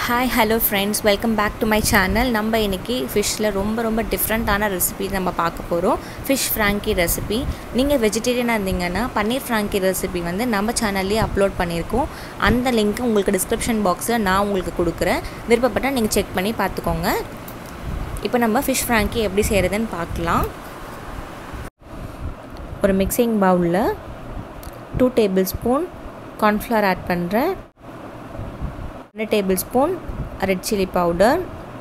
hi hello friends welcome back to my channel நம்ம இன்றைக்கி ஃபிஷ்ஷில் ரொம்ப ரொம்ப டிஃப்ரெண்ட்டான ரெசிபி நம்ம பார்க்க போகிறோம் ஃபிஷ் ஃப்ராங்கி ரெசிபி நீங்கள் வெஜிடேரியனாக இருந்தீங்கன்னா பன்னீர் ஃப்ராங்கி ரெசிபி வந்து நம்ம சேனல்லேயே அப்லோட் பண்ணியிருக்கோம் அந்த லிங்க் உங்களுக்கு டிஸ்கிரிப்ஷன் பாக்ஸில் நான் உங்களுக்கு கொடுக்குறேன் விருப்பப்பட்டால் நீங்கள் செக் பண்ணி பார்த்துக்கோங்க இப்போ நம்ம ஃபிஷ் ஃப்ராங்கி எப்படி செய்கிறதுன்னு பார்க்கலாம் ஒரு மிக்சிங் பவுலில் two tablespoon cornflour add பண்ணுறேன் ரெண்டு tablespoon red chilli powder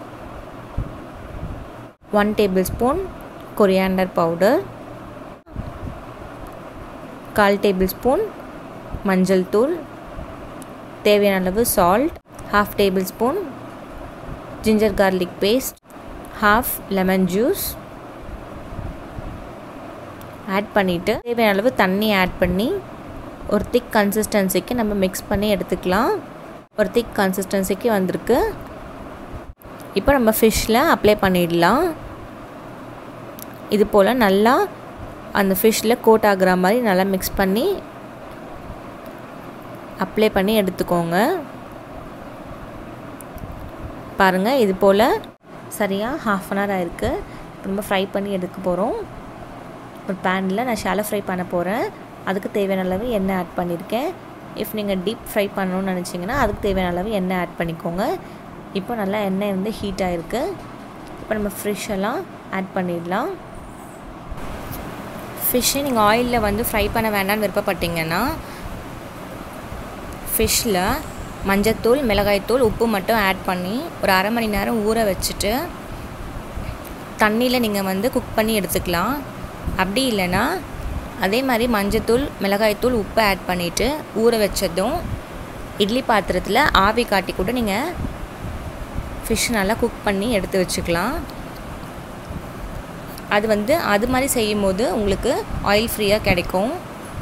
one tablespoon coriander powder கால் டேபிள் ஸ்பூன் மஞ்சள் தூள் தேவையான அளவு salt half tablespoon ginger garlic paste half lemon juice add பண்ணிவிட்டு தேவையான அளவு தண்ணி ஆட் பண்ணி ஒரு திக் கன்சிஸ்டன்சிக்கு நம்ம மிக்ஸ் பண்ணி எடுத்துக்கலாம் ஒரு திக் கன்சிஸ்டன்சிக்கு வந்திருக்கு இப்போ நம்ம ஃபிஷ்ஷில் அப்ளை பண்ணிடலாம் இது போல் நல்லா அந்த ஃபிஷ்ஷில் கோட் ஆகிற மாதிரி நல்லா மிக்ஸ் பண்ணி அப்ளை பண்ணி எடுத்துக்கோங்க பாருங்கள் இது போல் சரியாக ஹாஃப் அன் ஹவர் ஆயிருக்கு ரொம்ப ஃப்ரை பண்ணி எடுக்க போகிறோம் ஒரு பேனில் நான் ஷாலோ ஃப்ரை பண்ண போகிறேன் அதுக்கு தேவையான அளவு எண்ணெய் ஆட் பண்ணியிருக்கேன் இஃப் நீங்கள் டீப் ஃப்ரை பண்ணணும்னு நினச்சிங்கன்னா அதுக்கு தேவையான அளவு எண்ணெய் ஆட் பண்ணிக்கோங்க இப்போ நல்லா எண்ணெய் வந்து ஹீட் ஆகிருக்கு இப்போ நம்ம ஃபிஷ் எல்லாம் ஆட் பண்ணிடலாம் ஃபிஷ்ஷை நீங்கள் ஆயிலில் வந்து ஃப்ரை பண்ண வேண்டாம்னு விருப்பப்பட்டீங்கன்னா ஃபிஷ்ஷில் மஞ்சத்தூள் மிளகாய்த்தூள் உப்பு மட்டும் ஆட் பண்ணி ஒரு அரை மணி நேரம் ஊற வச்சுட்டு தண்ணியில் நீங்கள் வந்து குக் பண்ணி எடுத்துக்கலாம் அப்படி இல்லைன்னா அதே மாதிரி மஞ்சத்தூள் மிளகாய்த்தூள் உப்பு ஆட் பண்ணிவிட்டு ஊற வச்சதும் இட்லி பாத்திரத்தில் ஆவி காட்டி கூட நீங்கள் ஃபிஷ் நல்லா குக் பண்ணி எடுத்து வச்சுக்கலாம் அது வந்து அது மாதிரி செய்யும் போது உங்களுக்கு ஆயில் ஃப்ரீயாக கிடைக்கும்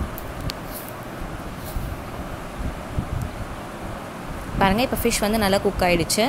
பாருங்கள் இப்போ ஃபிஷ் வந்து நல்லா குக் ஆகிடுச்சு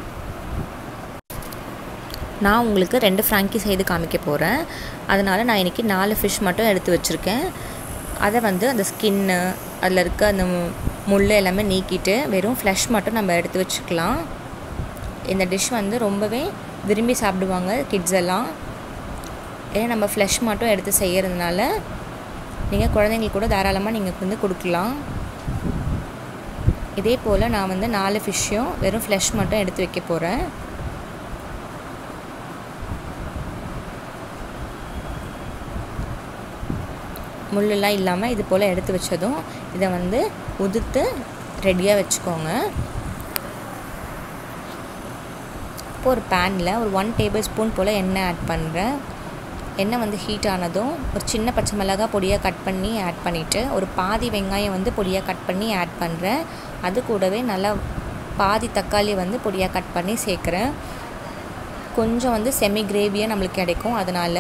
நான் உங்களுக்கு ரெண்டு ஃப்ராங்கி செய்து காமிக்க போகிறேன் அதனால் நான் இன்றைக்கி நாலு ஃபிஷ் மட்டும் எடுத்து வச்சுருக்கேன் அதை வந்து அந்த ஸ்கின்னு அதில் இருக்க அந்த முள் எல்லாமே நீக்கிட்டு வெறும் ஃப்ளஷ் மட்டும் நம்ம எடுத்து வச்சுக்கலாம் இந்த டிஷ் வந்து ரொம்பவே விரும்பி சாப்பிடுவாங்க கிட்ஸ் எல்லாம் ஏன்னா நம்ம ஃப்ளஷ் மட்டும் எடுத்து செய்கிறதுனால நீங்கள் குழந்தைங்களுக்கு கூட தாராளமாக நீங்கள் வந்து கொடுக்கலாம் இதே போல் நான் வந்து நாலு ஃபிஷ்ஷையும் வெறும் ஃப்ளஷ் மட்டும் எடுத்து வைக்க போகிறேன் முள்ளெல்லாம் இல்லாமல் இது போல் எடுத்து வச்சதும் இதை வந்து உதுத்து ரெடியாக வச்சுக்கோங்க இப்போ ஒரு பேனில் ஒரு ஒன் டேபிள் ஸ்பூன் போல் எண்ணெய் ஆட் பண்ணுறேன் எண்ணெய் வந்து ஹீட் ஆனதும் ஒரு சின்ன பச்சை மிளகாய் பொடியாக கட் பண்ணி ஆட் பண்ணிவிட்டு ஒரு பாதி வெங்காயம் வந்து பொடியாக கட் பண்ணி ஆட் பண்ணுறேன் அது கூடவே நல்லா பாதி தக்காளி வந்து பொடியாக கட் பண்ணி சேர்க்குறேன் கொஞ்சம் வந்து செமி கிரேவியாக நம்மளுக்கு கிடைக்கும் அதனால்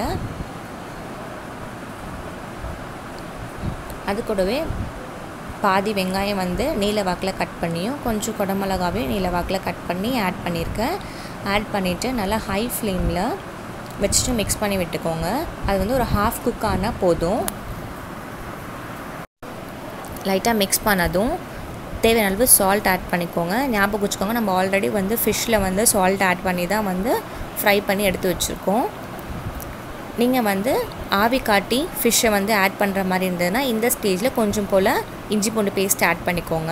அது கூடவே பாதி வெங்காயம் வந்து நீல வாக்கில் கட் பண்ணியும் கொஞ்சம் குடமிளகாவே நீல வாக்கில் கட் பண்ணி ஆட் பண்ணியிருக்கேன் ஆட் பண்ணிவிட்டு நல்லா ஹை ஃப்ளேமில் வச்சுட்டு மிக்ஸ் பண்ணி விட்டுக்கோங்க அது வந்து ஒரு ஹாஃப் குக் ஆனால் போதும் லைட்டாக மிக்ஸ் பண்ணதும் தேவையான அளவு சால்ட் ஆட் பண்ணிக்கோங்க ஞாபகம் வச்சுக்கோங்க நம்ம ஆல்ரெடி வந்து ஃபிஷ்ஷில் வந்து சால்ட் ஆட் பண்ணி தான் வந்து ஃப்ரை பண்ணி எடுத்து வச்சுருக்கோம் நீங்கள் வந்து ஆவி காட்டி ஃபிஷ்ஷை வந்து ஆட் பண்ணுற மாதிரி இருந்ததுன்னா இந்த ஸ்டேஜில் கொஞ்சம் போல் இஞ்சி பூண்டு பேஸ்ட் ஆட் பண்ணிக்கோங்க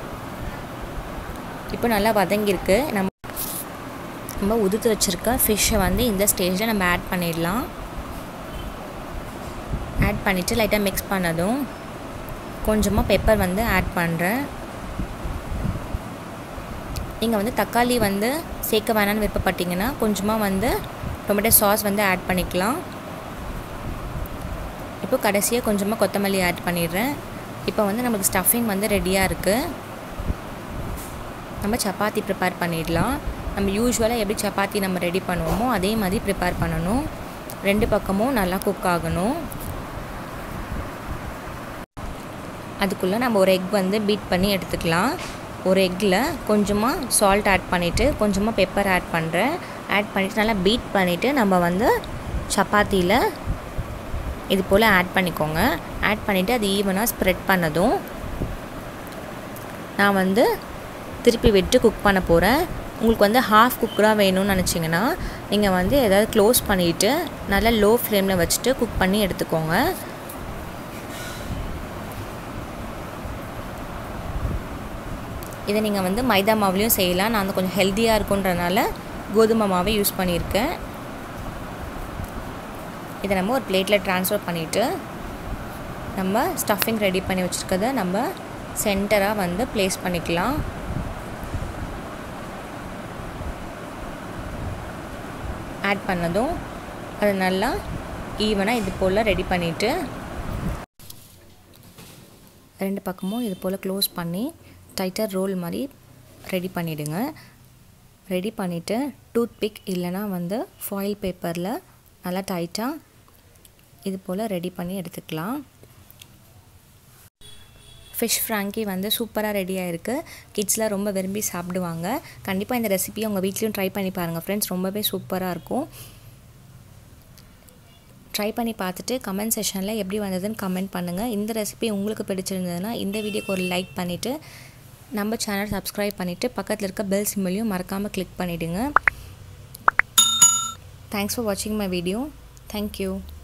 இப்போ நல்லா வதங்கியிருக்கு நம்ம நம்ம உதுத்து வச்சுருக்க ஃபிஷ்ஷை வந்து இந்த ஸ்டேஜில் நம்ம ஆட் பண்ணிடலாம் ஆட் பண்ணிவிட்டு லைட்டாக மிக்ஸ் பண்ணதும் கொஞ்சமாக பெப்பர் வந்து ஆட் பண்ணுறேன் நீங்கள் வந்து தக்காளி வந்து சேர்க்க வேணான்னு விருப்பப்பட்டீங்கன்னா கொஞ்சமாக வந்து டொமேட்டோ சாஸ் வந்து ஆட் பண்ணிக்கலாம் இப்போ கடைசியாக கொஞ்சமாக கொத்தமல்லி ஆட் பண்ணிடுறேன் இப்போ வந்து நமக்கு ஸ்டஃபிங் வந்து ரெடியாக இருக்குது நம்ம சப்பாத்தி ப்ரிப்பேர் பண்ணிடலாம் நம்ம யூஸ்வலாக எப்படி சப்பாத்தி நம்ம ரெடி பண்ணுவோமோ அதே மாதிரி ப்ரிப்பேர் பண்ணணும் ரெண்டு பக்கமும் நல்லா குக் ஆகணும் அதுக்குள்ளே நம்ம ஒரு எக் வந்து பீட் பண்ணி எடுத்துக்கலாம் ஒரு எக்கில் கொஞ்சமாக சால்ட் ஆட் பண்ணிவிட்டு கொஞ்சமாக பெப்பர் ஆட் பண்ணுறேன் ஆட் பண்ணிவிட்டு நல்லா பீட் பண்ணிவிட்டு நம்ம வந்து சப்பாத்தியில் இது போல் ஆட் பண்ணிக்கோங்க ஆட் பண்ணிவிட்டு அது ஈவனாக ஸ்ப்ரெட் பண்ணதும் நான் வந்து திருப்பி விட்டு குக் பண்ண போகிறேன் உங்களுக்கு வந்து ஹாஃப் குக்கராக வேணும்னு நினச்சிங்கன்னா நீங்கள் வந்து எதாவது க்ளோஸ் பண்ணிவிட்டு நல்லா லோ ஃப்ளேமில் வச்சுட்டு குக் பண்ணி எடுத்துக்கோங்க இதை நீங்கள் வந்து மைதா மாவுலேயும் செய்யலாம் நான் வந்து கொஞ்சம் ஹெல்த்தியாக இருக்குன்றனால கோதுமை மாவை யூஸ் பண்ணியிருக்கேன் இதை நம்ம ஒரு பிளேட்டில் ட்ரான்ஸ்ஃபர் பண்ணிவிட்டு நம்ம ஸ்டஃபிங் ரெடி பண்ணி வச்சுருக்கத நம்ம சென்டராக வந்து ப்ளேஸ் பண்ணிக்கலாம் ஆட் பண்ணதும் அது நல்லா ஈவனாக இது போல் ரெடி பண்ணிவிட்டு ரெண்டு பக்கமும் இது போல் க்ளோஸ் பண்ணி டைட்டாக ரோல் மாதிரி ரெடி பண்ணிவிடுங்க ரெடி பண்ணிவிட்டு டூத் பிக் இல்லைனா வந்து ஃபாயில் பேப்பரில் நல்லா டைட்டாக இது போல் ரெடி பண்ணி எடுத்துக்கலாம் ஃபிஷ் ஃப்ராங்கி வந்து சூப்பராக ரெடியாக இருக்குது கிட்ஸ்லாம் ரொம்ப விரும்பி சாப்பிடுவாங்க கண்டிப்பாக இந்த ரெசிபியை உங்கள் வீட்லேயும் ட்ரை பண்ணி பாருங்கள் ஃப்ரெண்ட்ஸ் ரொம்பவே சூப்பராக இருக்கும் ட்ரை பண்ணி பார்த்துட்டு கமெண்ட் செஷனில் எப்படி வந்ததுன்னு கமெண்ட் பண்ணுங்கள் இந்த ரெசிபி உங்களுக்கு பிடிச்சிருந்ததுன்னா இந்த வீடியோக்கு ஒரு லைக் பண்ணிவிட்டு நம்ம சேனல் சப்ஸ்கிரைப் பண்ணிவிட்டு பக்கத்தில் இருக்க பெல் சிம்பிளையும் மறக்காமல் கிளிக் பண்ணிவிடுங்க தேங்க்ஸ் ஃபார் வாட்சிங் மை வீடியோ தேங்க்யூ